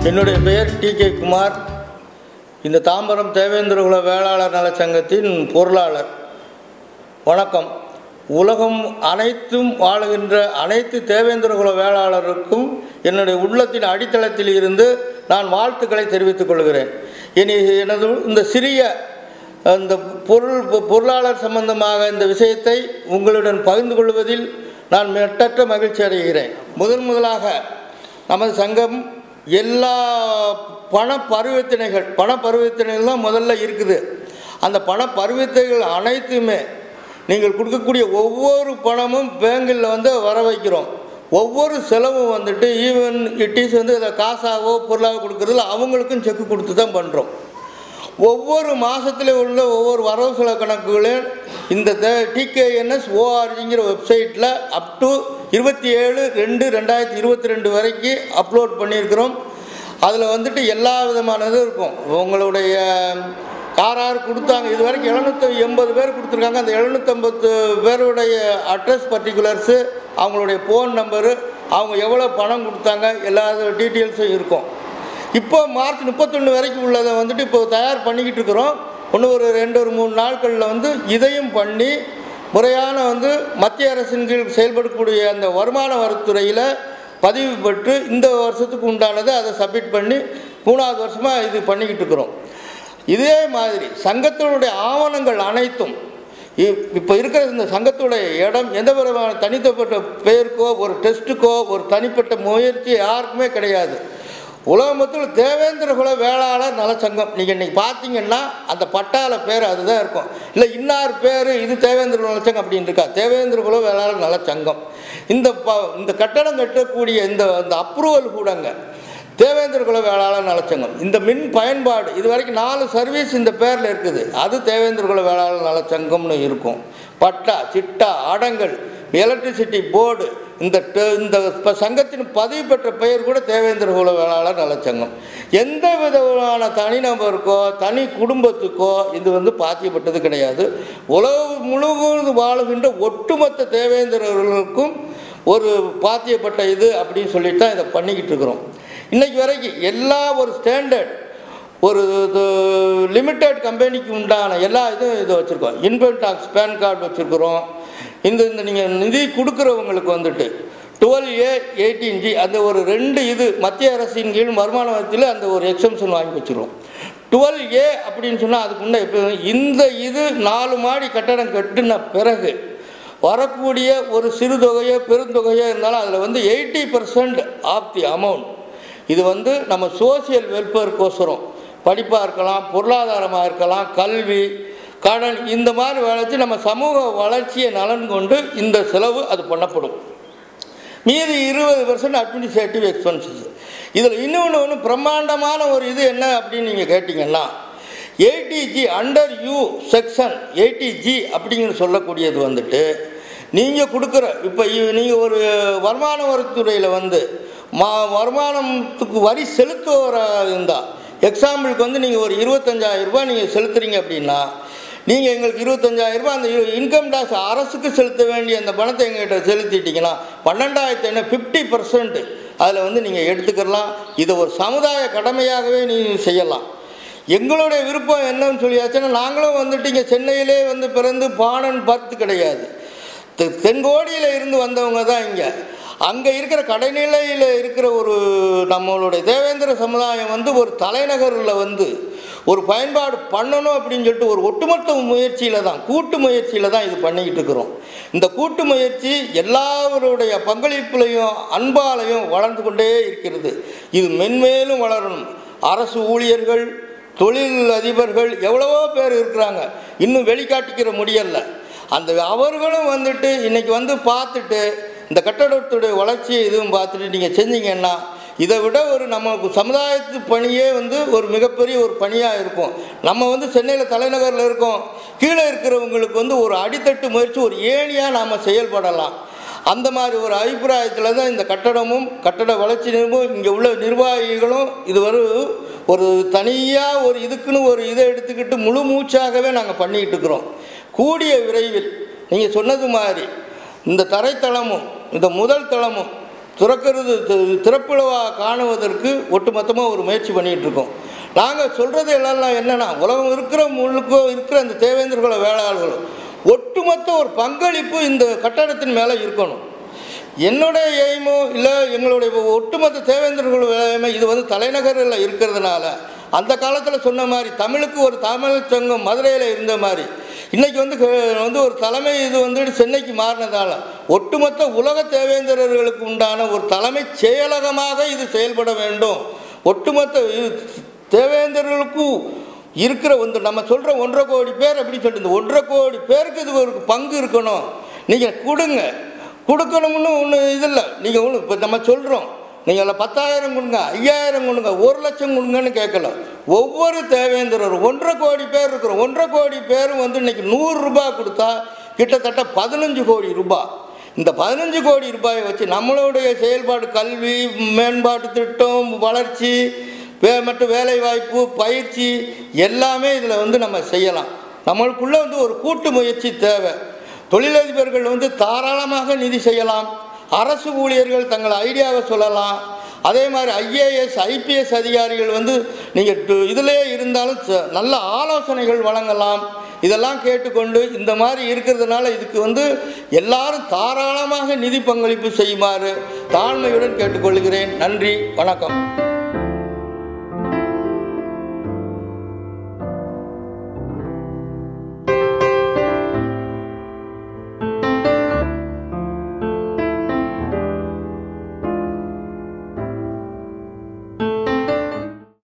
என்னுடைய பெயர் D K Kumar இந்த தாம்பரம் தேவேந்திரகுல வேளாளர் நலச் சங்கத்தின் பொருளாளர் வணக்கம் உலகம் அனைத்தும் வாழுகின்ற அனைத்து தேவேந்திரகுல வேளாளருக்கும் என்னுடைய உள்ளத்தின் அடித்தளத்தில் இருந்து நான் வாழ்த்துக்களை தெரிவித்துக் கொள்கிறேன் இனி எனது இந்த சிறிய இந்த பொருள் பொருளாளர் சம்பந்தமாக இந்த விஷயத்தை உங்களுடன் பகிர்ந்து கொள்வதில் நான் மெட்டற்ற மகிழ்ச்சி அடைகிறேன் முதன் முதலாக நமது சங்கம் எல்லா பண பரிவர்த்தனைகள் பண பரிவர்த்தனைகள் தான் முதல்ல இருக்குது அந்த பண பரிவர்த்தனைகள் அனைத்துமே நீங்கள் கொடுக்கக்கூடிய ஒவ்வொரு பணமும் பேங்கில் வந்து வர வைக்கிறோம் ஒவ்வொரு செலவும் வந்துட்டு ஈவன் இட்டிஸ் வந்து இதை காசாகவோ பொருளாக கொடுக்குறதுல அவங்களுக்கும் செக்கு கொடுத்து தான் பண்ணுறோம் ஒவ்வொரு மாதத்தில் உள்ள ஒவ்வொரு வரவு செலவு கணக்குகளையும் இந்த டிகேஎன்எஸ் ஓஆர்ஜிங்கிற வெப்சைட்டில் அப் டு இருபத்தி ஏழு ரெண்டு ரெண்டாயிரத்தி இருபத்தி ரெண்டு வரைக்கும் அப்லோட் பண்ணியிருக்கிறோம் அதில் வந்துட்டு எல்லா விதமான இதும் இருக்கும் உங்களுடைய யார் யார் கொடுத்தாங்க இது வரைக்கும் எழுநூற்றி எண்பது பேர் கொடுத்துருக்காங்க அந்த எழுநூற்றம்பத்து பேருடைய அட்ரஸ் பர்டிகுலர்ஸு அவங்களுடைய ஃபோன் நம்பரு அவங்க எவ்வளோ பணம் கொடுத்தாங்க எல்லா டீட்டெயில்ஸும் இருக்கும் இப்போ மார்ச் முப்பத்தொன்று வரைக்கும் உள்ளதை வந்துட்டு இப்போ தயார் பண்ணிக்கிட்டு இருக்கிறோம் இன்னும் ஒரு ரெண்டு ஒரு மூணு நாட்களில் வந்து இதையும் பண்ணி முறையான வந்து மத்திய அரசின் கீழ் செயல்படக்கூடிய அந்த வருமான வரித்துறையில் பதிவு பெற்று இந்த வருஷத்துக்கு உண்டானதை அதை சப்மிட் பண்ணி மூணாவது வருஷமாக இது பண்ணிக்கிட்டு இருக்கிறோம் இதே மாதிரி சங்கத்தினுடைய ஆவணங்கள் அனைத்தும் இப்போ இருக்கிற இந்த சங்கத்துடைய இடம் எந்த விதமான தனித்தப்பட்ட பெயருக்கோ ஒரு டெஸ்ட்டுக்கோ ஒரு தனிப்பட்ட முயற்சி யாருக்குமே கிடையாது உலகமத்தில் தேவேந்திர குல வேளாளர் நலச்சங்கம் நீங்கள் இன்றைக்கி பார்த்தீங்கன்னா அந்த பட்டாள பேர் அதுதான் இருக்கும் இல்லை இன்னார் பேர் இது தேவேந்திர குல நலச்சங்கம் அப்படின்னு இருக்கா தேவேந்திர குல வேளாளர் நலச்சங்கம் இந்த ப இந்த கட்டடம் கட்டக்கூடிய இந்த இந்த அப்ரூவல் கூடங்க தேவேந்திர குல வேளாளர் நலச்சங்கம் இந்த மின் பயன்பாடு இது வரைக்கும் நாலு சர்வீஸ் இந்த பேரில் இருக்குது அது தேவேந்திர குல வேளாளர் நலச்சங்கம்னு இருக்கும் பட்டா சிட்டா அடங்கல் எலக்ட்ரிசிட்டி போர்டு இந்த இந்த இப்போ சங்கத்தின் பதிவு பெற்ற பெயர் கூட தேவேந்திர குல வேளாளர் நலச்சங்கம் எந்த விதமான தனிநபருக்கோ தனி குடும்பத்துக்கோ இது வந்து பாத்தியப்பட்டது கிடையாது உலகம் முழுவதும் வாழுகின்ற ஒட்டுமொத்த தேவேந்திரர்களுக்கும் ஒரு பாத்தியப்பட்ட இது அப்படின்னு சொல்லிட்டு தான் இதை பண்ணிக்கிட்டு இருக்கிறோம் இன்றைக்கி வரைக்கும் எல்லா ஒரு ஸ்டாண்டர்ட் ஒரு லிமிட்டட் கம்பெனிக்கு உண்டான எல்லா இதுவும் இதை வச்சுருக்கோம் இன்கம் டாக்ஸ் பேன் கார்டு வச்சுருக்குறோம் இந்த இந்த நீங்கள் நிதி கொடுக்குறவங்களுக்கு வந்துட்டு டுவெல் ஏ எயிட்டீன் ஜி அந்த ஒரு ரெண்டு இது மத்திய அரசின் கீழ் வருமான வரித்தில் அந்த ஒரு எக்ஸம்ஷன் வாங்கி வச்சுருவோம் டுவெல் ஏ அப்படின்னு சொன்னால் அதுக்கு முன்னே இப்போ இந்த இது நாலு மாடி கட்டடம் கட்டின பிறகு வரக்கூடிய ஒரு சிறு தொகையோ பெருந்தொகையோ இருந்தாலும் அதில் வந்து eighty percent of the amount இது வந்து நம்ம சோசியல் வெல்ஃபேருக்கோசரம் படிப்பாக இருக்கலாம் பொருளாதாரமாக இருக்கலாம் கல்வி கடன் இந்த மாதிரி வளர்ச்சி நம்ம சமூக வளர்ச்சியை நலன் கொண்டு இந்த செலவு அது பண்ணப்படும் மீதி இருபது பர்சன்ட் அட்மினிஸ்ட்ரேட்டிவ் எக்ஸ்பென்சஸ் இதில் இன்னொன்று ஒன்று பிரம்மாண்டமான ஒரு இது என்ன அப்படின்னு நீங்கள் கேட்டிங்கன்னா eighty G under U section eighty G அப்படிங்கிற சொல்லக்கூடியது வந்துட்டு நீங்கள் கொடுக்குற இப்போ நீங்கள் ஒரு வருமான வரித்துறையில் வந்து மா வருமானத்துக்கு வரி செலுத்துவராக இருந்தால் எக்ஸாம்பிளுக்கு வந்து நீங்கள் ஒரு இருபத்தஞ்சாயிரம் ரூபாய் நீங்கள் செலுத்துறீங்க அப்படின்னா நீங்கள் எங்களுக்கு இருபத்தஞ்சாயிரம் ரூபாய் அந்த இன்கம் டேக்ஸ் அரசுக்கு செலுத்த வேண்டிய அந்த பணத்தை எங்கள்கிட்ட செலுத்திட்டீங்கன்னா பன்னெண்டாயிரத்தி என்ன ஃபிஃப்டி பர்சன்ட் அதில் வந்து நீங்கள் எடுத்துக்கலாம் இதை ஒரு சமுதாய கடமையாகவே நீங்கள் செய்யலாம் எங்களுடைய விருப்பம் என்னன்னு சொல்லியாச்சுன்னா நாங்களும் வந்துட்டு இங்கே சென்னையிலே வந்து பிறந்து பானன் பார்த்து கிடையாது தென்கோடியில் இருந்து வந்தவங்க தான் இங்கே அங்கே இருக்கிற கடைநிலையில் இருக்கிற ஒரு நம்மளுடைய தேவேந்திர சமுதாயம் வந்து ஒரு தலைநகரில் வந்து ஒரு பயன்பாடு பண்ணணும் அப்படின்னு சொல்லிட்டு ஒரு ஒட்டுமொத்த முயற்சியில் தான் கூட்டு முயற்சியில் தான் இது பண்ணிக்கிட்டு இருக்கிறோம் இந்த கூட்டு முயற்சி எல்லாருடைய பங்களிப்புலையும் அன்பாலையும் வளர்ந்து கொண்டே இருக்கிறது இது மென்மேலும் வளரணும் அரசு ஊழியர்கள் தொழில் அதிபர்கள் எவ்வளவோ பேர் இருக்கிறாங்க இன்னும் வெளிக்காட்டிக்கிற முடியலை அந்த அவர்களும் வந்துட்டு இன்றைக்கி வந்து பார்த்துட்டு இந்த கட்டடத்துடைய வளர்ச்சியை இதுவும் பார்த்துட்டு நீங்கள் செஞ்சீங்கன்னா இதை விட ஒரு நம்ம சமுதாயத்து பணியே வந்து ஒரு மிகப்பெரிய ஒரு பணியாக இருக்கும் நம்ம வந்து சென்னையில் தலைநகரில் இருக்கோம் கீழே இருக்கிறவங்களுக்கு வந்து ஒரு அடித்தட்டு முயற்சி ஒரு ஏணியாக நாம் செயல்படலாம் அந்த மாதிரி ஒரு அபிப்பிராயத்தில் தான் இந்த கட்டடமும் கட்டட வளர்ச்சி நிறுவனம் இங்கே உள்ள நிர்வாகிகளும் இது ஒரு ஒரு தனியாக ஒரு இதுக்குன்னு ஒரு இதை எடுத்துக்கிட்டு முழு மூச்சாகவே நாங்கள் பண்ணிக்கிட்டு இருக்கிறோம் கூடிய விரைவில் நீங்கள் சொன்னது மாதிரி இந்த தரைத்தளமும் இந்த முதல் தளமும் துறக்கிறது தி- திறப்புழவா காணுவதற்கு ஒட்டுமொத்தமாக ஒரு முயற்சி பண்ணிகிட்டு இருக்கோம் நாங்கள் சொல்கிறது எல்லாம் என்னென்னா உலகம் இருக்கிற முழுக்க இருக்கிற அந்த தேவேந்திரகுல வேளாளர்களும் ஒட்டுமொத்த ஒரு பங்களிப்பு இந்த கட்டடத்தின் மேலே இருக்கணும் என்னுடைய எய்மோ இல்லை எங்களுடைய ஒட்டுமொத்த தேவேந்திரர்கள் எய்மோ இது வந்து தலைநகரில் இருக்கிறதுனால அந்த காலத்தில் சொன்ன மாதிரி தமிழுக்கு ஒரு தமிழ் சங்கம் மதுரையில் இருந்த மாதிரி இன்றைக்கி வந்து க- வந்து ஒரு தலைமை இது வந்து சென்னைக்கு மாறினதால ஒட்டுமொத்த உலக தேவேந்திரர்களுக்கு உண்டான ஒரு தலைமை செயலகமாக இது செயல்பட வேண்டும் ஒட்டுமொத்த இது தேவேந்திரர்களுக்கும் இருக்கிற வந்து நம்ம சொல்கிற ஒன்றரை கோடி பேர் அப்படி சொல்லிட்டு இந்த ஒன்றரை கோடி பேருக்கு இது ஒரு பங்கு இருக்கணும் நீங்கள் கொடுங்க கொடுக்கணும்னு ஒன்று இது இல்லை நீங்கள் ஒன்று இப்போ நம்ம சொல்கிறோம் நீங்கள் அதில் பத்தாயிரம் கொடுங்க ஐயாயிரம் கொடுங்க ஒரு லட்சம் கொடுங்கன்னு கேட்கல ஒவ்வொரு தேவேந்திரரும் ஒன்றரை கோடி பேர் இருக்கிறோம் ஒன்றரை கோடி பேரும் வந்து இன்னைக்கு நூறு ரூபாய் கொடுத்தா கிட்டத்தட்ட பதினஞ்சு கோடி ரூபாய் இந்த பதினஞ்சு கோடி ரூபாயை வச்சு நம்மளுடைய செயல்பாடு கல்வி மேம்பாட்டு திட்டம் வளர்ச்சி வே மற்றும் வேலைவாய்ப்பு பயிற்சி எல்லாமே இதில் வந்து நம்ம செய்யலாம் நம்மளுக்குள்ளே வந்து ஒரு கூட்டு முயற்சி தேவை தொழிலதிபர்கள் வந்து தாராளமாக நிதி செய்யலாம் அரசு ஊழியர்கள் தங்கள் ஐடியாவை சொல்லலாம் அதே மாதிரி ஐஏஎஸ் ஐபிஎஸ் அதிகாரிகள் வந்து நீங்கள் இதிலே இருந்தாலும் ச- நல்ல ஆலோசனைகள் வழங்கலாம் இதெல்லாம் கேட்டுக்கொண்டு இந்த மாதிரி இருக்கிறதுனால இதுக்கு வந்து எல்லாரும் தாராளமாக நிதி பங்களிப்பு செய்யுமாறு தாழ்மையுடன் கேட்டுக்கொள்கிறேன் நன்றி வணக்கம்